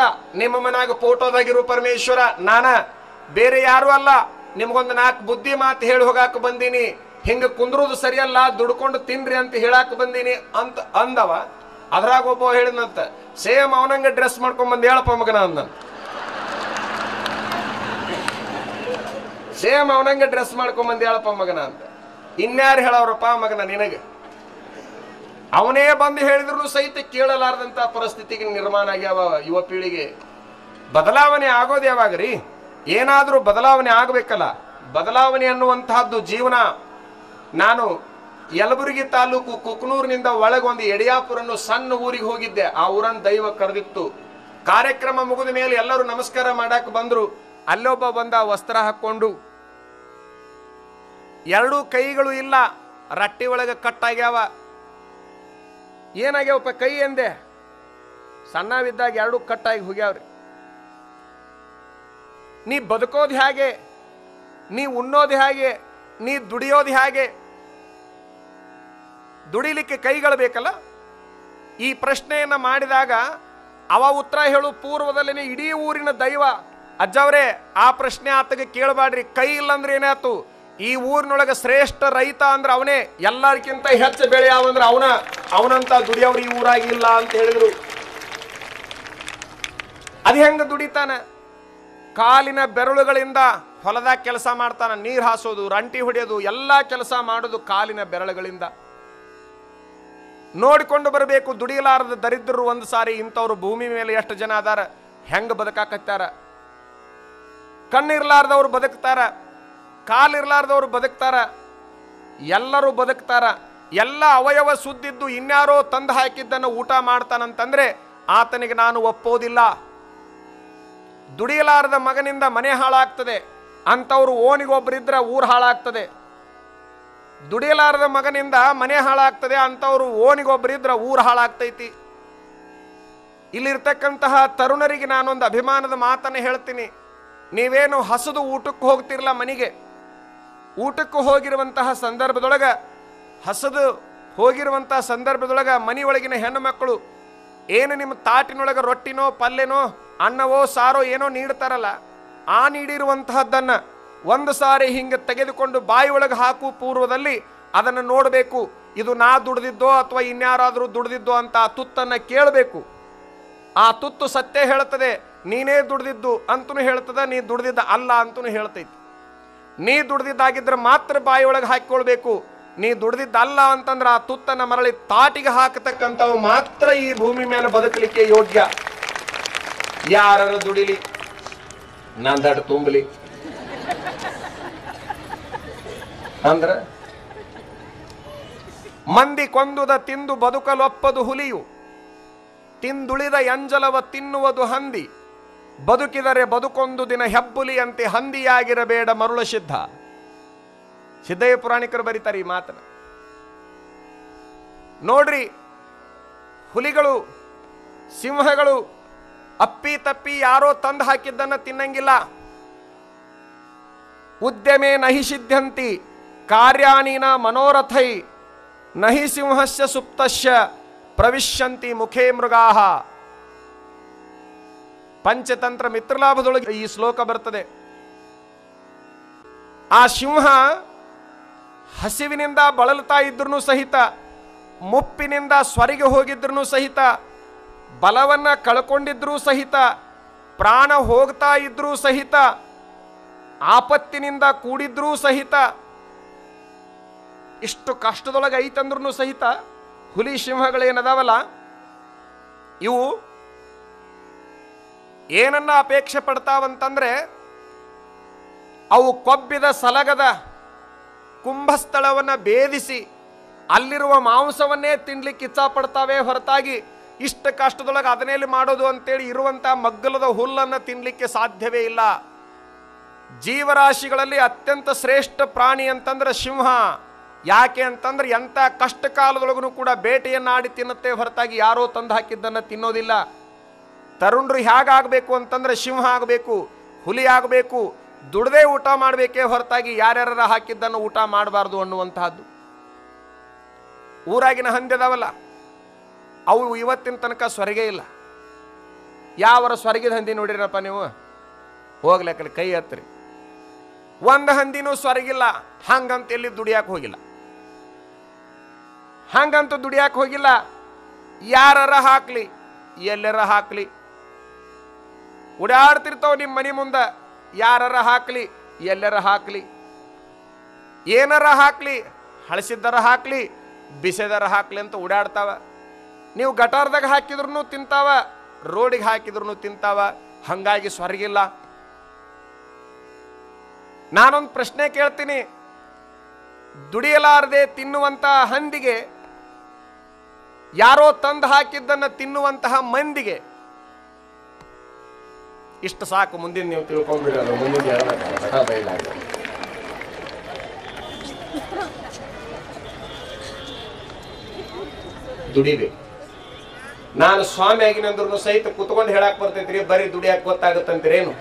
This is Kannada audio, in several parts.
ನಿಮ್ಮ ಮನ್ಯಾಗ ಫೋಟೋದಾಗಿರೋ ಪರಮೇಶ್ವರ ನಾನ ಬೇರೆ ಯಾರು ಅಲ್ಲ ನಿಮ್ಗೊಂದು ನಾಲ್ಕು ಬುದ್ಧಿ ಮಾತು ಹೇಳಿ ಹೋಗಾಕ ಬಂದೀನಿ ಹಿಂಗ ಕುಂದ್ರುದು ಸರಿಯಲ್ಲ ದುಡ್ಕೊಂಡು ತಿನ್ರಿ ಅಂತ ಹೇಳಾಕ ಬಂದೀನಿ ಅಂತ ಅಂದವ ಅದ್ರಾಗ ಒಬ್ಬ ಹೇಳಿದಂತ ಸೇಮ್ ಅವನಂಗ ಡ್ರೆಸ್ ಮಾಡ್ಕೊಂಡ್ ಬಂದು ಹೇಳಪ್ಪ ಮಗನ ಅಂದಂತ ಸೇಮ್ ಅವನಂಗ ಡ್ರೆಸ್ ಮಾಡ್ಕೊಂಡ್ ಬಂದು ಹೇಳಪ್ಪ ಮಗನ ಅಂತ ಇನ್ಯಾರು ಹೇಳವ್ರಪ್ಪ ಮಗನ ನಿನಗೆ ಅವನೇ ಬಂದು ಹೇಳಿದ್ರು ಸಹಿತ ಕೇಳಲಾರದಂತ ಪರಿಸ್ಥಿತಿಗೆ ನಿರ್ಮಾಣ ಆಗ್ಯಾವ ಯುವ ಪೀಳಿಗೆ ಬದಲಾವಣೆ ಆಗೋದು ಯಾವಾಗ ರೀ ಏನಾದರೂ ಬದಲಾವಣೆ ಆಗಬೇಕಲ್ಲ ಬದಲಾವಣೆ ಅನ್ನುವಂತಹದ್ದು ಜೀವನ ನಾನು ಯಲಬುರ್ಗಿ ತಾಲೂಕು ಕುಕ್ನೂರಿನಿಂದ ಒಳಗೆ ಒಂದು ಯಡಿಯಾಪುರನ್ನು ಸಣ್ಣ ಊರಿಗೆ ಹೋಗಿದ್ದೆ ಆ ಊರನ್ನ ದೈವ ಕರೆದಿತ್ತು ಕಾರ್ಯಕ್ರಮ ಮುಗಿದ ಮೇಲೆ ಎಲ್ಲರೂ ನಮಸ್ಕಾರ ಮಾಡಕ್ ಬಂದ್ರು ಅಲ್ಲೊಬ್ಬ ಬಂದ ವಸ್ತ್ರ ಹಾಕೊಂಡು ಎರಡೂ ಕೈಗಳು ಇಲ್ಲ ರಟ್ಟಿ ಒಳಗೆ ಕಟ್ಟಾಗ್ಯಾವ ಏನಾಗ್ಯಾವಪ್ಪ ಕೈ ಎಂದೆ ಸಣ್ಣವಿದ್ದಾಗ ಎರಡು ಕಟ್ಟಾಗಿ ಹೋಗ್ಯಾವ್ರಿ ನೀ ಬದುಕೋದು ಹೇಗೆ ನೀ ಉಣ್ಣೋದು ಹೇಗೆ ನೀ ದುಡಿಯೋದು ಹೇಗೆ ದುಡಿಲಿಕ್ಕೆ ಕೈಗಳು ಬೇಕಲ್ಲ ಈ ಪ್ರಶ್ನೆಯನ್ನ ಮಾಡಿದಾಗ ಅವ ಉತ್ತರ ಹೇಳು ಪೂರ್ವದಲ್ಲಿನೇ ಇಡೀ ಊರಿನ ದೈವ ಅಜ್ಜವ್ರೆ ಆ ಪ್ರಶ್ನೆ ಆತಗೆ ಕೇಳಬಾಡ್ರಿ ಕೈ ಇಲ್ಲಂದ್ರೆ ಏನಾಯ್ತು ಈ ಊರಿನೊಳಗೆ ಶ್ರೇಷ್ಠ ರೈತ ಅಂದ್ರೆ ಅವನೇ ಎಲ್ಲರಿಗಿಂತ ಹೆಚ್ಚು ಬೆಳೆ ಯಾವಂದ್ರೆ ಅವನ ಅವನಂತ ದುಡಿಯೋರು ಈ ಊರಾಗಿಲ್ಲ ಅಂತ ಹೇಳಿದ್ರು ಅದು ಹೆಂಗ ದುಡಿತಾನ ಕಾಲಿನ ಬೆರಳುಗಳಿಂದ ಹೊಲದಾಗ ಕೆಲಸ ಮಾಡ್ತಾನ ನೀರು ಹಾಸೋದು ರಂಟಿ ಹೊಡೆಯೋದು ಎಲ್ಲ ಕೆಲಸ ಮಾಡೋದು ಕಾಲಿನ ಬೆರಳುಗಳಿಂದ ನೋಡಿಕೊಂಡು ಬರಬೇಕು ದುಡಿಯಲಾರದ ದರಿದ್ರರು ಒಂದು ಸಾರಿ ಇಂಥವ್ರು ಭೂಮಿ ಮೇಲೆ ಎಷ್ಟು ಜನ ಅದಾರ ಹೆಂಗ ಬದುಕಾಕತ್ತಾರ ಕಣ್ಣಿರ್ಲಾರ್ದವ್ರು ಬದುಕ್ತಾರ ಕಾಲಿರ್ಲಾರ್ದವ್ರು ಬದುಕ್ತಾರ ಎಲ್ಲರೂ ಬದುಕ್ತಾರ ಎಲ್ಲ ಅವಯವ ಸುದ್ದಿದ್ದು ಇನ್ಯಾರೋ ತಂದು ಹಾಕಿದ್ದನ್ನು ಊಟ ಮಾಡ್ತಾನಂತಂದ್ರೆ ಆತನಿಗೆ ನಾನು ಒಪ್ಪೋದಿಲ್ಲ ದುಡಿಯಲಾರದ ಮಗನಿಂದ ಮನೆ ಹಾಳಾಗ್ತದೆ ಅಂಥವ್ರು ಓಣಿಗೊಬ್ಬರಿದ್ರೆ ಊರು ಹಾಳಾಗ್ತದೆ ದುಡಿಯಲಾರದ ಮಗನಿಂದ ಮನೆ ಹಾಳಾಗ್ತದೆ ಅಂಥವ್ರು ಓಣಿಗೊಬ್ಬರಿದ್ರೆ ಊರು ಹಾಳಾಗ್ತೈತಿ ಇಲ್ಲಿರ್ತಕ್ಕಂತಹ ತರುಣರಿಗೆ ನಾನೊಂದು ಅಭಿಮಾನದ ಮಾತನ್ನು ಹೇಳ್ತೀನಿ ನೀವೇನು ಹಸದು ಊಟಕ್ಕೆ ಹೋಗ್ತಿರಲ್ಲ ಮನೆಗೆ ಊಟಕ್ಕೆ ಹೋಗಿರುವಂತಹ ಸಂದರ್ಭದೊಳಗ ಹಸದು ಹೋಗಿರುವಂತಹ ಸಂದರ್ಭದೊಳಗ ಮನೆಯೊಳಗಿನ ಹೆಣ್ಣು ಮಕ್ಕಳು ಏನು ನಿಮ್ಮ ತಾಟಿನೊಳಗ ರೊಟ್ಟಿನೋ ಪಲ್ಯನೋ ಅನ್ನವೋ ಸಾರೋ ಏನೋ ನೀಡ್ತಾರಲ್ಲ ಆ ನೀಡಿರುವಂತಹದ್ದನ್ನ ಒಂದು ಸಾರಿ ಹಿಂಗೆ ತೆಗೆದುಕೊಂಡು ಬಾಯಿ ಒಳಗೆ ಹಾಕು ಪೂರ್ವದಲ್ಲಿ ಅದನ್ನು ನೋಡಬೇಕು ಇದು ನಾ ದುಡ್ದಿದ್ದೋ ಅಥವಾ ಇನ್ಯಾರಾದರೂ ದುಡ್ದಿದ್ದೋ ಅಂತ ಆ ತುತ್ತನ್ನ ಕೇಳಬೇಕು ಆ ತುತ್ತು ಸತ್ಯ ಹೇಳ್ತದೆ ನೀನೇ ದುಡ್ದಿದ್ದು ಅಂತೂ ಹೇಳ್ತದ ನೀ ದುಡ್ದಿದ್ದ ಅಲ್ಲ ಅಂತೂ ಹೇಳ್ತೈತಿ ನೀ ದುಡ್ದಿದ್ದಾಗಿದ್ರೆ ಮಾತ್ರ ಬಾಯಿ ಒಳಗೆ ಹಾಕಿಕೊಳ್ಬೇಕು ನೀ ದುಡ್ದಿದ್ದ ಅಲ್ಲ ಅಂತಂದ್ರೆ ಆ ತುತ್ತನ್ನ ಮರಳಿ ತಾಟಿಗೆ ಹಾಕತಕ್ಕಂಥವು ಮಾತ್ರ ಈ ಭೂಮಿ ಮೇಲೆ ಬದುಕಲಿಕ್ಕೆ ಯೋಗ್ಯ ಯಾರ ದುಡಿಲಿ ನಂದಟ ತುಂಬಲಿ ಅಂದ್ರ ಮಂದಿ ಕೊಂದುದ ತಿಂದು ಬದುಕಲೊಪ್ಪದು ಹುಲಿಯು ತಿಂದುಳಿದ ಎಂಜಲವ ತಿನ್ನುವುದು ಹಂದಿ ಬದುಕಿದರೆ ಬದುಕೊಂದು ದಿನ ಹೆಬ್ಬುಲಿಯಂತೆ ಹಂದಿಯಾಗಿರಬೇಡ ಮರುಳ ಸಿದ್ಧ ಸಿದ್ದಯ್ಯ ಪುರಾಣಿಕರು ಬರೀತಾರೆ ಈ ಮಾತನ್ನ ನೋಡ್ರಿ ಹುಲಿಗಳು ಸಿಂಹಗಳು ಅಪ್ಪಿ ತಪ್ಪಿ ಯಾರೋ ತಂದು ಹಾಕಿದ್ದನ್ನ ತಿನ್ನಂಗಿಲ್ಲ ಉದ್ಯಮೆ ನಹಿ ಸಿದ್ಧಂತಿ ಕಾರ್ಯಾಣಿನ ಮನೋರಥೈ ನಹಿ ಸಿಂಹಸ್ಯ ಸುಪ್ತಸ್ಯ ಪ್ರವಿಶ್ಯಂತಿ ಮುಖೇ ಮೃಗಾಹ ಪಂಚತಂತ್ರ ಮಿತ್ರಲಾಭದೊಳಗೆ ಈ ಶ್ಲೋಕ ಬರ್ತದೆ ಆ ಸಿಂಹ ಹಸಿವಿನಿಂದ ಬಳಲ್ತಾ ಇದ್ರೂ ಸಹಿತ ಮುಪ್ಪಿನಿಂದ ಸ್ವರಿಗೆ ಹೋಗಿದ್ರೂ ಸಹಿತ ಬಲವನ್ನ ಕಳ್ಕೊಂಡಿದ್ರೂ ಸಹಿತ ಪ್ರಾಣ ಹೋಗ್ತಾ ಇದ್ರೂ ಸಹಿತ ಆಪತ್ತಿನಿಂದ ಕೂಡಿದ್ರೂ ಸಹಿತ ಇಷ್ಟು ಕಷ್ಟದೊಳಗೆ ಐತಂದ್ರೂ ಸಹಿತ ಹುಲಿ ಸಿಂಹಗಳೇನದಾವಲ್ಲ ಇವು ಏನನ್ನ ಅಪೇಕ್ಷೆ ಪಡ್ತಾವಂತಂದ್ರೆ ಅವು ಕೊಬ್ಬಿದ ಸಲಗದ ಕುಂಭಸ್ಥಳವನ್ನ ಭೇದಿಸಿ ಅಲ್ಲಿರುವ ಮಾಂಸವನ್ನೇ ತಿನ್ಲಿಕ್ಕೆ ಇಚ್ಛಾಪಡ್ತಾವೆ ಹೊರತಾಗಿ ಇಷ್ಟ ಕಷ್ಟದೊಳಗೆ ಅದನ್ನೇಲಿ ಮಾಡೋದು ಅಂತೇಳಿ ಇರುವಂತ ಮಗ್ಗಲದ ಹುಲ್ಲನ್ನು ತಿನ್ಲಿಕ್ಕೆ ಸಾಧ್ಯವೇ ಇಲ್ಲ ಜೀವರಾಶಿಗಳಲ್ಲಿ ಅತ್ಯಂತ ಶ್ರೇಷ್ಠ ಪ್ರಾಣಿ ಅಂತಂದ್ರೆ ಸಿಂಹ ಯಾಕೆ ಅಂತಂದ್ರೆ ಎಂಥ ಕಷ್ಟ ಕಾಲದೊಳಗೂ ಕೂಡ ಬೇಟೆಯನ್ನಾಡಿ ತಿನ್ನುತ್ತೆ ಹೊರತಾಗಿ ಯಾರೋ ತಂದು ಹಾಕಿದ್ದನ್ನು ತಿನ್ನೋದಿಲ್ಲ ತರುಣರು ಹೇಗಾಗಬೇಕು ಅಂತಂದ್ರೆ ಸಿಂಹ ಆಗಬೇಕು ಹುಲಿ ಆಗಬೇಕು ದುಡ್ದೇ ಊಟ ಮಾಡಬೇಕೇ ಹೊರತಾಗಿ ಯಾರ್ಯಾರ ಹಾಕಿದ್ದನ್ನು ಊಟ ಮಾಡಬಾರ್ದು ಅನ್ನುವಂತಹದ್ದು ಊರಾಗಿನ ಹಂದಿ ಅದಾವಲ್ಲ ಅವು ಇವತ್ತಿನ ತನಕ ಸ್ವರ್ಗೆ ಇಲ್ಲ ಯಾವರ ಸ್ವರ್ಗದ ಹಂದಿ ನೋಡಿರಪ್ಪ ನೀವು ಹೋಗ್ಲಕ್ಕಲ್ಲಿ ಕೈ ಹತ್ರಿ ಒಂದು ಹಂದಿನೂ ಸ್ವರ್ಗಿಲ್ಲ ಹಂಗಂತ ಎಲ್ಲಿ ದುಡಿಯಾಕ ಹೋಗಿಲ್ಲ ಹಂಗಂತ ದುಡಿಯಾಕ ಹೋಗಿಲ್ಲ ಯಾರರ ಹಾಕ್ಲಿ ಎಲ್ಲರ ಹಾಕ್ಲಿ ಓಡಾಡ್ತಿರ್ತಾವ ನಿಮ್ಮ ಮನೆ ಮುಂದೆ ಯಾರರ ಹಾಕ್ಲಿ ಎಲ್ಲರ ಹಾಕ್ಲಿ ಏನರ ಹಾಕ್ಲಿ ಹಳಸಿದ್ದರ ಹಾಕ್ಲಿ ಬಿಸೆದರ ಹಾಕ್ಲಿ ಅಂತ ಓಡಾಡ್ತಾವ ನೀವು ಗಟಾರ್ದಾಗ ಹಾಕಿದ್ರು ತಿಂತಾವ ರೋಡಿಗೆ ಹಾಕಿದ್ರು ತಿಂತಾವ ಹಂಗಾಗಿ ಸ್ವರ್ಗಿಲ್ಲ ನಾನೊಂದು ಪ್ರಶ್ನೆ ಕೇಳ್ತೀನಿ ದುಡಿಯಲಾರದೆ ತಿನ್ನುವಂತ ಹಂದಿಗೆ ಯಾರೋ ತಂದು ಹಾಕಿದ್ದನ್ನ ತಿನ್ನುವಂತಹ ಮಂದಿಗೆ ಇಷ್ಟು ಸಾಕು ಮುಂದಿನ ನೀವು ತಿಳ್ಕೊಂಡ್ಬಿಡೋದು ಮುಂದಿನ ಹೇಳ್ಬೇಕಾದ್ರೆ ಹಾ, ಬೈಲಾಗ. ದುಡಿಬೇಕು ನಾನು ಸ್ವಾಮಿ ಆಗಿನಂದ್ರು ಸಹಿತ ಕುತ್ಕೊಂಡು ಹೇಳಕ್ ಬರ್ತೈತ್ರಿ ಬರೀ ದುಡಿಯಾಕ ಗೊತ್ತಾಗತ್ತಂತೀರೇನು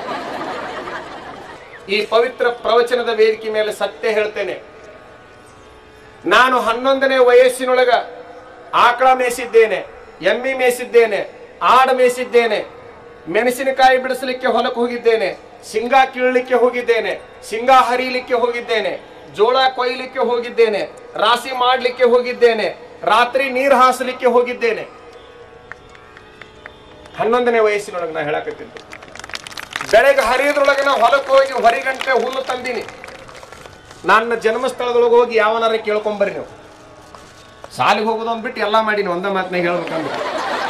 ಈ ಪವಿತ್ರ ಪ್ರವಚನದ ವೇದಿಕೆ ಮೇಲೆ ಸತ್ಯ ಹೇಳ್ತೇನೆ ನಾನು ಹನ್ನೊಂದನೇ ವಯಸ್ಸಿನೊಳಗ ಆಕಳ ಮೇಯಿಸಿದ್ದೇನೆ ಎಮ್ಮಿ ಮೇಯಿಸಿದ್ದೇನೆ ಆಡ ಮೇಯಿಸಿದ್ದೇನೆ ಮೆಣಸಿನಕಾಯಿ ಬಿಡಿಸಲಿಕ್ಕೆ ಹೊಲಕ್ಕೆ ಹೋಗಿದ್ದೇನೆ ಶೇಂಗಾ ಕೀಳಲಿಕ್ಕೆ ಹೋಗಿದ್ದೇನೆ ಶೇಂಗಾ ಹರಿಲಿಕ್ಕೆ ಹೋಗಿದ್ದೇನೆ ಜೋಳ ಕೊಯ್ಲಿಕ್ಕೆ ಹೋಗಿದ್ದೇನೆ ರಾಶಿ ಮಾಡಲಿಕ್ಕೆ ಹೋಗಿದ್ದೇನೆ ರಾತ್ರಿ ನೀರು ಹಾಸಲಿಕ್ಕೆ ಹೋಗಿದ್ದೇನೆ ಹನ್ನೊಂದನೇ ವಯಸ್ಸಿನೊಳಗೆ ನಾ ಹೇಳಕತ್ತಿದ್ದೆ ಬೆಳಗ್ಗೆ ಹರಿಯೋದ್ರೊಳಗೆ ನಾ ಹೊಲಕ್ಕೆ ಹೋಗಿ ಹೊರಿಗಂಟೆ ಹುಲ್ಲು ತಂದೀನಿ ನನ್ನ ಜನ್ಮಸ್ಥಳದೊಳಗೆ ಹೋಗಿ ಯಾವನಾರ ಕೇಳ್ಕೊಂಬರ್ರಿ ನೀವು ಸಾಲಿಗೆ ಹೋಗೋದು ಅಂದ್ಬಿಟ್ಟು ಎಲ್ಲ ಮಾಡೀನಿ ಒಂದ ಮಾತನಾಗ ಹೇಳ್ಬೇಕಂದ್ರೆ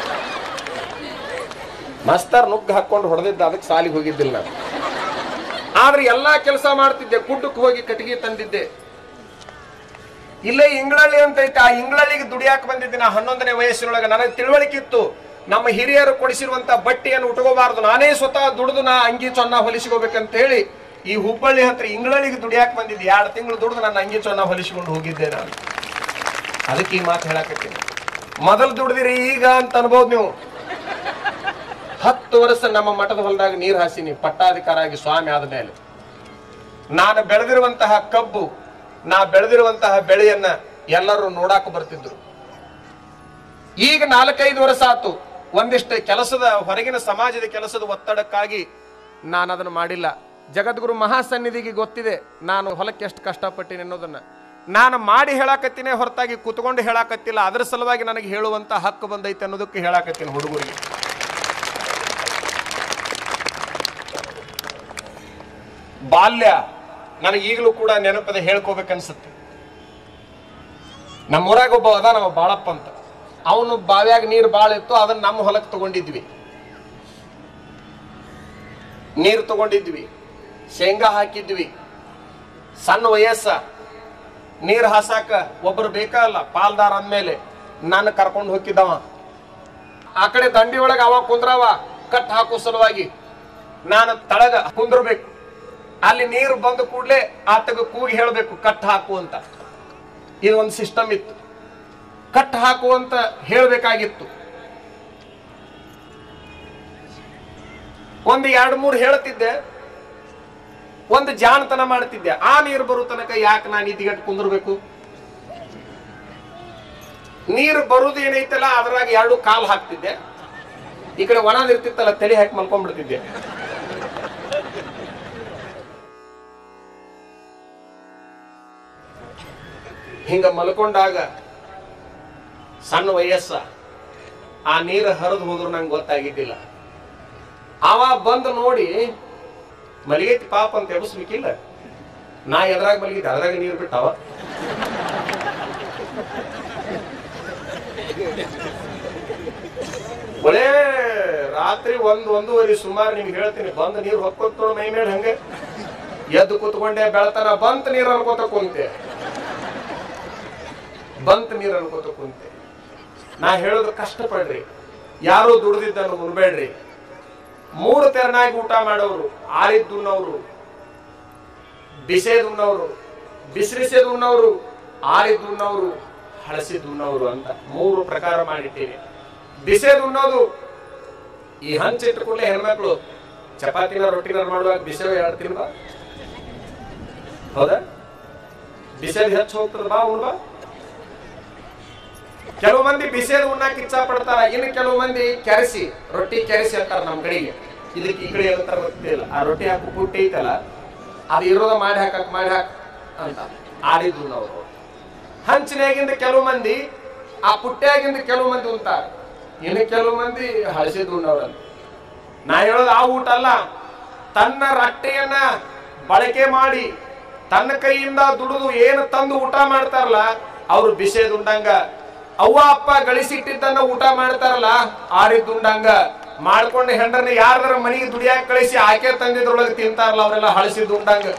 ಮಸ್ತರ್ ನುಗ್ಗ ಹಾಕೊಂಡು ಹೊಡೆದಿದ್ದ ಅದಕ್ಕೆ ಸಾಲಿಗೆ ಹೋಗಿದ್ದಿಲ್ಲ ನಾನು ಆದ್ರೆ ಎಲ್ಲಾ ಕೆಲಸ ಮಾಡ್ತಿದ್ದೆ ಕುಡ್ಡಕ್ಕೆ ಹೋಗಿ ಕಟ್ಟಿಗೆ ತಂದಿದ್ದೆ ಇಲ್ಲೇ ಇಂಗಳಳ್ಳಿ ಅಂತ ಐತೆ ಆ ಇಂಗಳಳ್ಳಿಗೆ ದುಡಿಯಾಕ ಬಂದಿದ್ದೆ ನಾ ಹನ್ನೊಂದನೇ ವಯಸ್ಸಿನೊಳಗೆ ನನಗೆ ತಿಳುವಳಿಕೆ ಇತ್ತು ನಮ್ಮ ಹಿರಿಯರು ಕೊಡಿಸಿರುವಂತ ಬಟ್ಟೆಯನ್ನು ಉಟ್ಕೋಬಾರ್ದು ನಾನೇ ಸ್ವತಃ ದುಡಿದು ನಾ ಅಂಗಿ ಚೊನ್ನ ಹೊಲಿಸ್ಕೋಬೇಕಂತ ಹೇಳಿ ಈ ಹುಬ್ಬಳ್ಳಿ ಹತ್ರ ಇಂಗಳಳ್ಳಿಗೆ ದುಡಿಯಾಕ ಬಂದಿದ್ದೆ ಎರಡು ತಿಂಗಳು ದುಡಿದು ನನ್ನ ಅಂಗಿ ಚೊನ್ನ ಹೊಲಿಸ್ಕೊಂಡು ಹೋಗಿದ್ದೆ ನಾನು ಅದಕ್ಕೆ ಈ ಮಾತು ಹೇಳಕತ್ತೀನಿ ಮೊದಲು ದುಡ್ದಿರಿ ಈಗ ಅಂತ ಅನ್ಬೋದು ನೀವು ಹತ್ತು ವರ್ಷ ನಮ್ಮ ಮಠದ ಹೊಲದಾಗ ನೀರು ಹಾಸಿನಿ ಪಟ್ಟಾಧಿಕಾರ ಆಗಿ ಸ್ವಾಮಿ ಆದ ಮೇಲೆ ನಾನು ಬೆಳೆದಿರುವಂತಹ ಕಬ್ಬು ನಾ ಬೆಳೆದಿರುವಂತಹ ಬೆಳೆಯನ್ನ ಎಲ್ಲರೂ ನೋಡಾಕ ಬರ್ತಿದ್ರು ಈಗ ನಾಲ್ಕೈದು ವರ್ಷ ಆತು ಒಂದಿಷ್ಟು ಕೆಲಸದ ಹೊರಗಿನ ಸಮಾಜದ ಕೆಲಸದ ಒತ್ತಡಕ್ಕಾಗಿ ನಾನು ಅದನ್ನು ಮಾಡಿಲ್ಲ ಜಗದ್ಗುರು ಮಹಾಸನ್ನಿಧಿಗೆ ಗೊತ್ತಿದೆ ನಾನು ಹೊಲಕ್ಕೆ ಎಷ್ಟು ಕಷ್ಟಪಟ್ಟಿನಿ ಅನ್ನೋದನ್ನ ನಾನು ಮಾಡಿ ಹೇಳಾಕತ್ತೀನಿ ಹೊರತಾಗಿ ಕುತ್ಕೊಂಡು ಹೇಳಾಕತ್ತಿಲ್ಲ ಅದರ ಸಲುವಾಗಿ ನನಗೆ ಹೇಳುವಂತ ಹಕ್ಕು ಬಂದೈತೆ ಅನ್ನೋದಕ್ಕೆ ಹೇಳಾಕತ್ತೀನಿ ಹುಡುಗರಿಗೆ ಬಾಲ್ಯ ನನಗೆ ಈಗಲೂ ಕೂಡ ನೆನಪದ ಹೇಳ್ಕೋಬೇಕನ್ಸುತ್ತೆ ನಮ್ಮೂರಾಗ ಒಬ್ಬ ಅದ ನಮ್ಮ ಬಾಳಪ್ಪ ಅಂತ ಅವನು ಬಾವ್ಯಾಗ ನೀರು ಬಾಳ ಇತ್ತು ಅದನ್ನ ನಮ್ಮ ಹೊಲಕ್ಕೆ ತಗೊಂಡಿದ್ವಿ ನೀರು ತಗೊಂಡಿದ್ವಿ ಶೇಂಗಾ ಹಾಕಿದ್ವಿ ಸಣ್ಣ ವಯಸ್ಸ ನೀರು ಹಾಸಾಕ ಒಬ್ಬರು ಬೇಕಲ್ಲ ಪಾಲ್ದಾರ ಅಂದ್ಮೇಲೆ ನಾನು ಕರ್ಕೊಂಡು ಹೋಗಿದ್ದವ ಆ ಕಡೆ ದಂಡಿ ಒಳಗೆ ಅವ ಕುಂದ್ರವ ಕಟ್ ಹಾಕೋ ಸಲುವಾಗಿ ನಾನು ತಳಗ ಕುಂದ್ರಬೇಕು ಅಲ್ಲಿ ನೀರು ಬಂದ ಕೂಡಲೇ ಆತಗ ಕೂಗಿ ಹೇಳಬೇಕು ಕಟ್ ಹಾಕು ಅಂತ ಇದು ಒಂದು ಸಿಸ್ಟಮ್ ಇತ್ತು ಕಟ್ ಹಾಕು ಅಂತ ಹೇಳಬೇಕಾಗಿತ್ತು ಒಂದು ಎರಡು ಮೂರು ಹೇಳ್ತಿದ್ದೆ ಒಂದು ಜಾಣತನ ಮಾಡ್ತಿದ್ದೆ ಆ ನೀರು ಬರೋ ತನಕ ಯಾಕೆ ನಾನು ಇದಿಗಟ್ಟು ಕುಂದಿರ್ಬೇಕು ನೀರು ಬರುದು ಏನೈತಲ್ಲ ಅದ್ರಾಗ ಎರಡು ಕಾಲು ಹಾಕ್ತಿದ್ದೆ ಈ ಕಡೆ ಒಣ ಇರ್ತಿತ್ತಲ್ಲ ತಲೆ ಹಾಕಿ ಮಲ್ಕೊಂಡ್ಬಿಡ್ತಿದ್ದೆ ಹಿಂಗ ಮಲ್ಕೊಂಡಾಗ ಸಣ್ಣ ವಯಸ್ಸ ಆ ನೀರು ಹರಿದು ಹೋದ್ರು ನಂಗೆ ಗೊತ್ತಾಗಿದ್ದಿಲ್ಲ ಅವ ಬಂದು ನೋಡಿ ಮಲಗೈತಿ ಪಾಪ ಅಂತ ಎಬ್ಸ್ಬೇಕಿಲ್ಲ ನಾ ಎದ್ರಾಗ ಮಲಗಿದ್ದೆ ಅದ್ರಾಗ ನೀರು ಬಿಟ್ಟವ ಒಳ್ಳೆ ರಾತ್ರಿ ಒಂದ್ ಒಂದೂವರೆ ಸುಮಾರು ನಿಮ್ಗೆ ಹೇಳ್ತೀನಿ ಬಂದು ನೀರು ಹೊಕ್ಕೊತ್ತು ಮೈ ಮೇಲೆ ಹಂಗೆ ಎದ್ದು ಕೂತ್ಕೊಂಡೆ ಬೆಳತನ ಬಂತ ನೀರು ಅನ್ಕೋತ ಕುಂತೆ ಬಂತ ನೀರು ಅನ್ಕೋತ ಕುಂತೆ ನಾ ಹೇಳೋದು ಕಷ್ಟಪಡ್ರಿ ಯಾರು ದುಡ್ದಿದ್ದನ್ನು ಮುನ್ಬೇಡ್ರಿ ಮೂರು ತೆರನಾಗಿ ಊಟ ಮಾಡೋರು ಆರಿದ್ದುಣ್ಣವ್ರು ಬಿಸೆದುಣ್ಣವ್ರು ಬಿಸಿರಿಸೆದುಣ್ಣವ್ರು ಆರಿದ್ದುಣ್ಣವ್ರು ಹಳಸಿದುಣ್ಣವ್ರು ಅಂತ ಮೂರು ಪ್ರಕಾರ ಮಾಡಿಟ್ಟೀನಿ ಬಿಸೆದುಣ್ಣೋದು ಈ ಹಂಚಿಟ್ಟುಕೊಳ್ಳೆ ಹೆಣ್ಮಕ್ಳು ಚಪಾತಿನ ರೊಟ್ಟಿನ ಮಾಡುವಾಗ ಬಿಸೆ ಎರಡು ತಿನ್ಬಾ ಹೌದಾ ಬಿಸೆದು ಹೆಚ್ಚು ಹೋಗ್ತದ ಬಾ ಉಣ್ ಬಾ ಕೆಲವು ಮಂದಿ ಬಿಸಿದ ಉಣ್ಣಾಕ ಇಚ್ಛಾ ಪಡ್ತಾರ ಇನ್ನು ಕೆಲವು ಮಂದಿ ಕೆರೆಸಿ ರೊಟ್ಟಿ ಕೆರೆಸಿ ಅಂತಾರ ನಮ್ ಕಡೆಗೆ ಇದಕ್ಕೆ ಈ ಕಡೆ ಹೇಳ್ತಾರ ಗೊತ್ತಿಲ್ಲ ಆ ರೊಟ್ಟಿ ಹಾಕು ಪುಟ್ಟಿ ಐತಲ್ಲ ಅದು ಇರೋದ ಮಾಡಿ ಹಾಕಕ್ ಮಾಡಿ ಹಾಕ್ ಅಂತ ಆಡಿದ್ರು ನಾವು ಹಂಚಿನಾಗಿಂದ ಕೆಲವು ಮಂದಿ ಆ ಪುಟ್ಟ್ಯಾಗಿಂದ ಕೆಲವು ಮಂದಿ ಉಂಟಾರ ಇನ್ನು ಕೆಲವು ಮಂದಿ ಹಳಸಿದ್ ಉಣ್ಣವ್ರಲ್ಲ ನಾ ಹೇಳೋದು ಆ ಊಟ ಅಲ್ಲ ತನ್ನ ರಟ್ಟೆಯನ್ನ ಬಳಕೆ ಮಾಡಿ ತನ್ನ ಕೈಯಿಂದ ದುಡಿದು ಏನು ತಂದು ಊಟ ಮಾಡ್ತಾರಲ್ಲ ಅವ್ರು ಬಿಸೇದ್ ಉಂಡಂಗ ಅವ್ವ ಅಪ್ಪ ಗಳಿಸಿಟ್ಟಿದ್ದನ್ನ ಊಟ ಮಾಡ್ತಾರಲ್ಲ ಆರಿದ್ ಉಂಡಂಗ ಮಾಡ್ಕೊಂಡು ಹೆಂಡ್ರನ್ನ ಯಾರದಾರ ಮನೆಗೆ ದುಡಿಯಾಕ ಕಳಿಸಿ ಆಕೆ ತಂದಿದ್ರೊಳಗೆ ತಿಂತಾರಲ್ಲ ಅವರೆಲ್ಲ ಹಳಸಿದ್ ಉಂಡಂಗ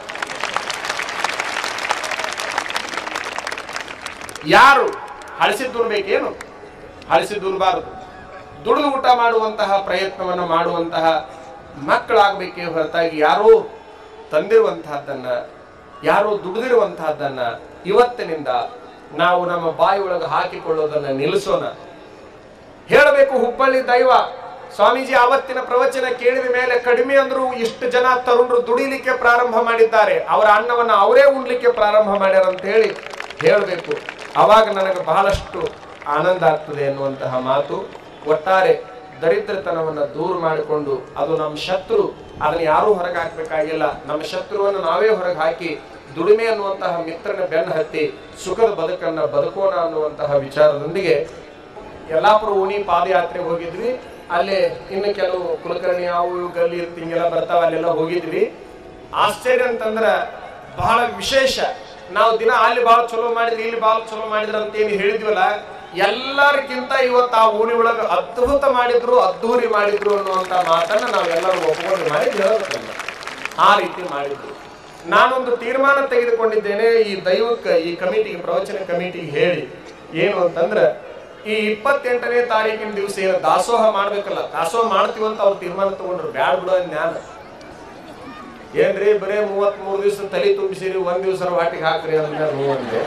ಯಾರು ಹಳಸಿದ್ ದುಡ್ಬೇಕೇನು ಹಳಸಿದ್ ದುರ್ಬಾರದು ದುಡಿದು ಊಟ ಮಾಡುವಂತಹ ಪ್ರಯತ್ನವನ್ನು ಮಾಡುವಂತಹ ಮಕ್ಕಳಾಗಬೇಕೇ ಹೊರತಾಗಿ ಯಾರೋ ತಂದಿರುವಂತಹದ್ದನ್ನ ಯಾರೋ ದುಡಿದಿರುವಂತಹದ್ದನ್ನ ಇವತ್ತಿನಿಂದ ನಾವು ನಮ್ಮ ಬಾಯಿ ಒಳಗೆ ಹಾಕಿಕೊಳ್ಳೋದನ್ನ ನಿಲ್ಲಿಸೋಣ ಹೇಳಬೇಕು ಹುಬ್ಬಳ್ಳಿ ದೈವ ಸ್ವಾಮೀಜಿ ಆವತ್ತಿನ ಪ್ರವಚನ ಕೇಳಿದ ಮೇಲೆ ಕಡಿಮೆ ಅಂದ್ರೂ ಇಷ್ಟು ಜನ ತರುಣರು ದುಡಿಲಿಕ್ಕೆ ಪ್ರಾರಂಭ ಮಾಡಿದ್ದಾರೆ ಅವರ ಅನ್ನವನ್ನ ಅವರೇ ಉಣ್ಲಿಕ್ಕೆ ಪ್ರಾರಂಭ ಮಾಡ್ಯಾರ ಅಂತ ಹೇಳಿ ಹೇಳಬೇಕು ಅವಾಗ ನನಗೆ ಬಹಳಷ್ಟು ಆನಂದ ಆಗ್ತದೆ ಎನ್ನುವಂತಹ ಮಾತು ಒಟ್ಟಾರೆ ದರಿದ್ರತನವನ್ನ ದೂರ ಮಾಡಿಕೊಂಡು ಅದು ನಮ್ಮ ಶತ್ರು ಅದನ್ನ ಯಾರೂ ಹೊರಗೆ ಹಾಕ್ಬೇಕಾಗಿಲ್ಲ ನಮ್ಮ ಶತ್ರುವನ್ನು ನಾವೇ ಹೊರಗೆ ಹಾಕಿ ದುಡಿಮೆ ಅನ್ನುವಂತಹ ಮಿತ್ರನ ಬೆನ್ನ ಹತ್ತಿ ಸುಖದ ಬದುಕನ್ನ ಬದುಕೋಣ ಅನ್ನುವಂತಹ ವಿಚಾರದೊಂದಿಗೆ ಯಲ್ಲಾಪುರ ಓಣಿ ಪಾದಯಾತ್ರೆಗೆ ಹೋಗಿದ್ವಿ ಅಲ್ಲಿ ಇನ್ನು ಕೆಲವು ಕುಲಕರ್ಣಿ ಅವು ಇವು ಗಲ್ಲಿ ಇರ್ತಿ ಹಿಂಗೆಲ್ಲ ಬರ್ತಾವ ಅಲ್ಲೆಲ್ಲ ಹೋಗಿದ್ವಿ ಆಶ್ಚರ್ಯ ಅಂತಂದ್ರ ಬಹಳ ವಿಶೇಷ ನಾವು ದಿನ ಅಲ್ಲಿ ಬಹಳ ಚಲೋ ಮಾಡಿದ್ರಿ ಇಲ್ಲಿ ಬಹಳ ಚಲೋ ಮಾಡಿದ್ರ ಅಂತ ಏನು ಹೇಳಿದ್ವಲ್ಲ ಎಲ್ಲರಿಗಿಂತ ಇವತ್ತು ಆ ಓಣಿ ಒಳಗೆ ಅದ್ಭುತ ಮಾಡಿದ್ರು ಅದ್ದೂರಿ ಮಾಡಿದ್ರು ಅನ್ನುವಂತ ಮಾತನ್ನ ನಾವೆಲ್ಲರೂ ಒಪ್ಕೊಂಡು ಮಾಡಿ ಹೇಳಬೇಕಲ್ಲ ಆ ರೀತಿ ಮಾಡಿದ್ರು ನಾನೊಂದು ತೀರ್ಮಾನ ತೆಗೆದುಕೊಂಡಿದ್ದೇನೆ ಈ ದೈವಕ್ಕೆ ಈ ಕಮಿಟಿಗೆ ಪ್ರವಚನ ಕಮಿಟಿಗೆ ಹೇಳಿ ಏನು ಅಂತಂದ್ರೆ ಈ ಇಪ್ಪತ್ತೆಂಟನೇ ತಾರೀಕಿನ ದಿವಸ ಏನು ದಾಸೋಹ ಮಾಡ್ಬೇಕಲ್ಲ ದಾಸೋಹ ಮಾಡ್ತೀವಂತ ಅವ್ರು ತೀರ್ಮಾನ ತಗೊಂಡ್ರು ಬ್ಯಾಡ್ ಬಿಡೋ ಜ್ಞಾನ ಏನ್ರಿ ಬರೇ ಮೂವತ್ತ್ ಮೂರು ದಿವಸ ತಲೆ ತುಂಬಿಸಿರಿ ಒಂದ್ ದಿವಸ ವಾಟಿಗೆ ಹಾಕ್ರಿ ಅದನ್ನ ಹ್ಞೂ ಅಂದೆ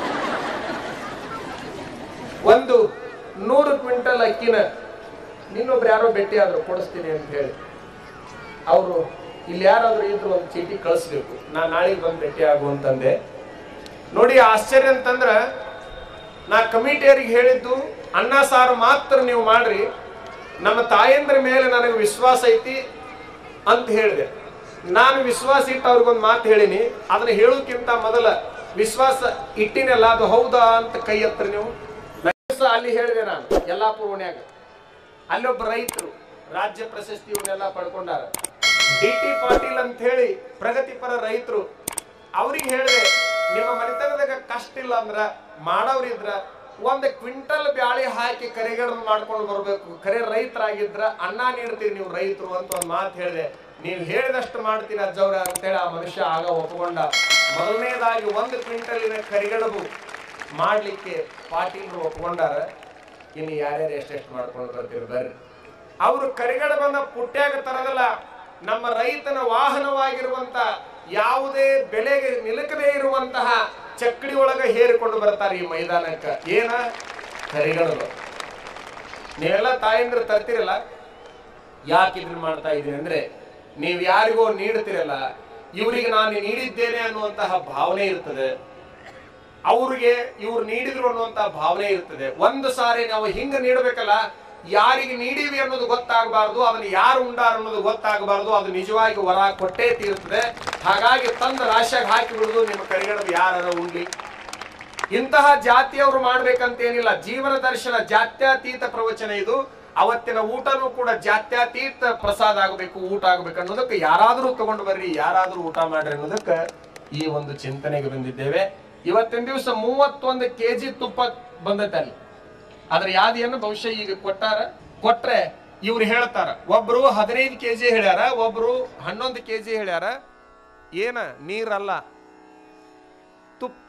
ಒಂದು ನೂರು ಕ್ವಿಂಟಲ್ ಅಕ್ಕಿನ ಇನ್ನೊಬ್ರು ಯಾರೋ ಭೇಟಿ ಆದ್ರು ಕೊಡಿಸ್ತೀನಿ ಅಂತ ಹೇಳಿ ಅವರು ಇಲ್ಲಿ ಯಾರಾದ್ರೂ ಇದ್ರು ಒಂದು ಚೀಟಿ ಕಳಿಸ್ಬೇಕು ನಾ ನಾಳೆಗೆ ಬಂದು ಭೇಟಿ ಆಗು ಅಂತಂದೆ ನೋಡಿ ಆಶ್ಚರ್ಯ ಅಂತಂದ್ರ ನಾ ಕಮಿಟಿಯರಿಗೆ ಹೇಳಿದ್ದು ಅನ್ನ ಸಾರು ಮಾತ್ರ ನೀವು ಮಾಡ್ರಿ ನಮ್ಮ ತಾಯಂದ್ರ ಮೇಲೆ ನನಗೆ ವಿಶ್ವಾಸ ಐತಿ ಅಂತ ಹೇಳಿದೆ ನಾನು ವಿಶ್ವಾಸ ಇಟ್ಟು ಅವ್ರಿಗೊಂದು ಮಾತು ಹೇಳಿನಿ ಅದನ್ನ ಹೇಳೋಕ್ಕಿಂತ ಮೊದಲ ವಿಶ್ವಾಸ ಇಟ್ಟಿನಲ್ಲ ಅದು ಹೌದಾ ಅಂತ ಕೈ ಹತ್ರ ನೀವು ದಿವಸ ಅಲ್ಲಿ ಹೇಳಿದೆ ನಾನು ಯಲ್ಲಾಪುರ ಓಣ್ಯಾಗ ಅಲ್ಲೊಬ್ಬ ರೈತರು ರಾಜ್ಯ ಪ್ರಶಸ್ತಿ ಇವನ್ನೆಲ್ಲ ಪಡ್ಕೊಂಡಾರ ಡಿ ಟಿ ಪಾಟೀಲ್ ಅಂತ ಹೇಳಿ ಪ್ರಗತಿಪರ ರೈತರು ಅವ್ರಿಗೆ ಹೇಳಿದೆ ನಿಮ್ಮ ಮನೆತನದಾಗ ಕಷ್ಟ ಇಲ್ಲ ಅಂದ್ರ ಮಾಡೋರಿದ್ರ ಒಂದ್ ಕ್ವಿಂಟಲ್ ಬ್ಯಾಳಿ ಹಾಕಿ ಕರಿಗಡನ್ ಮಾಡ್ಕೊಂಡು ಬರ್ಬೇಕು ಕರೆ ರೈತರಾಗಿದ್ರ ಅನ್ನ ನೀಡ್ತೀರಿ ನೀವು ರೈತರು ಅಂತ ಒಂದ್ ಮಾತು ಹೇಳಿದೆ ನೀವು ಹೇಳಿದಷ್ಟು ಮಾಡ್ತೀರಿ ಅಜ್ಜವ್ರ ಅಂತೇಳಿ ಆ ಮನುಷ್ಯ ಆಗ ಒಪ್ಕೊಂಡ ಮೊದಲನೇದಾಗಿ ಒಂದು ಕ್ವಿಂಟಲಿನ ಕರಿಗಡಬು ಮಾಡ್ಲಿಕ್ಕೆ ಪಾಟೀಲ್ರು ಒಪ್ಕೊಂಡಾರ ಇನ್ನು ಯಾರ್ಯಾರು ಎಷ್ಟೆಷ್ಟು ಮಾಡ್ಕೊಂಡು ಬರ್ತೀರಿ ಬರ್ರಿ ಅವರು ಕರಿಗಡಬನ್ನ ಪುಟ್ಟ್ಯಾಗ ತರದಲ್ಲ ನಮ್ಮ ರೈತನ ವಾಹನವಾಗಿರುವಂತ ಯಾವುದೇ ಬೆಲೆಗೆ ನಿಲುಕದೇ ಇರುವಂತಹ ಚಕ್ಕಡಿ ಒಳಗ ಹೇರಿಕೊಂಡು ಬರ್ತಾರೆ ಈ ಮೈದಾನಕ್ಕ ಏನ ಕರಿಗಡಬ ನೀವೆಲ್ಲ ತಾಯಂದ್ರ ತರ್ತಿರಲ್ಲ ಯಾಕೆ ಇದನ್ನ ಮಾಡ್ತಾ ಇದ್ದೀನಿ ಅಂದ್ರೆ ನೀವು ಯಾರಿಗೋ ನೀಡ್ತಿರಲ್ಲ ಇವರಿಗೆ ನಾನು ನೀಡಿದ್ದೇನೆ ಅನ್ನುವಂತಹ ಭಾವನೆ ಇರ್ತದೆ ಅವ್ರಿಗೆ ಇವ್ರು ನೀಡಿದ್ರು ಅನ್ನುವಂತ ಭಾವನೆ ಇರ್ತದೆ ಒಂದು ಸಾರಿ ನಾವು ಹಿಂಗ ನೀಡಬೇಕಲ್ಲ ಯಾರಿಗೆ ನೀಡಿವಿ ಅನ್ನೋದು ಗೊತ್ತಾಗಬಾರ್ದು ಅದನ್ನ ಯಾರು ಉಂಡಾರ ಅನ್ನೋದು ಗೊತ್ತಾಗಬಾರ್ದು ಅದು ನಿಜವಾಗಿ ವರ ಕೊಟ್ಟೇ ತೀರ್ತದೆ ಹಾಗಾಗಿ ತಂದ ರಾಶಿಯಾಗ ಹಾಕಿ ಬಿಡುದು ನಿಮ್ಮ ಕರಿಗಡದು ಯಾರ ಉಂಡ್ಲಿ ಇಂತಹ ಜಾತಿಯವರು ಮಾಡ್ಬೇಕಂತೇನಿಲ್ಲ ಜೀವನ ದರ್ಶನ ಜಾತ್ಯತೀತ ಪ್ರವಚನ ಇದು ಅವತ್ತಿನ ಊಟನೂ ಕೂಡ ಜಾತ್ಯತೀತ ಪ್ರಸಾದ ಆಗಬೇಕು ಊಟ ಆಗ್ಬೇಕು ಅನ್ನೋದಕ್ಕೆ ಯಾರಾದರೂ ತಗೊಂಡು ಬರ್ರಿ ಯಾರಾದರೂ ಊಟ ಮಾಡ್ರಿ ಅನ್ನೋದಕ್ಕೆ ಈ ಒಂದು ಚಿಂತನೆಗೆ ಬಂದಿದ್ದೇವೆ ಇವತ್ತಿನ ದಿವಸ ಮೂವತ್ತೊಂದು ಕೆಜಿ ತುಪ್ಪ ಬಂದೈತೆ ಅಲ್ಲಿ ಅದ್ರ ಯಾವ್ದೇನು ಬಹುಶಃ ಈಗ ಕೊಟ್ಟಾರ ಕೊಟ್ರೆ ಇವ್ರು ಹೇಳ್ತಾರ ಒಬ್ರು ಹದಿನೈದು ಕೆಜಿ ಹೇಳ್ಯಾರ ಒಬ್ರು ಹನ್ನೊಂದು ಕೆಜಿ ಹೇಳ್ಯಾರ ಏನ ನೀರಲ್ಲ ತುಪ್ಪ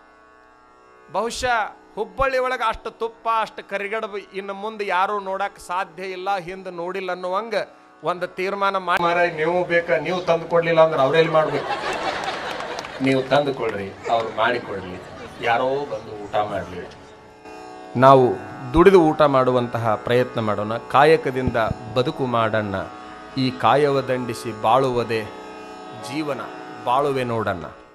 ಬಹುಶಃ ಹುಬ್ಬಳ್ಳಿ ಒಳಗೆ ಅಷ್ಟು ತುಪ್ಪ ಅಷ್ಟು ಕರಿಗಡಬು ಇನ್ನು ಮುಂದೆ ಯಾರು ನೋಡಕ್ ಸಾಧ್ಯ ಇಲ್ಲ ಹಿಂದೆ ನೋಡಿಲ್ಲ ಅನ್ನುವಂಗ ಒಂದು ತೀರ್ಮಾನ ಮಾಡಿ ಮಾರಾಯ ನೀವು ಬೇಕಾ ನೀವು ತಂದು ಕೊಡ್ಲಿಲ್ಲ ಅಂದ್ರೆ ಅವ್ರೆಲ್ಲಿ ಮಾಡ್ಬೇಕು ನೀವು ತಂದು ಕೊಡ್ರಿ ಅವ್ರು ಮಾಡಿಕೊಡ್ಲಿ ಯಾರೋ ಬಂದು ಊಟ ಮಾಡಲಿ ನಾವು ದುಡಿದು ಊಟ ಮಾಡುವಂತಹ ಪ್ರಯತ್ನ ಮಾಡೋಣ ಕಾಯಕದಿಂದ ಬದುಕು ಮಾಡೋಣ ಈ ಕಾಯವ ದಂಡಿಸಿ ಬಾಳುವುದೇ ಜೀವನ ಬಾಳುವೆ ನೋಡಣ್ಣ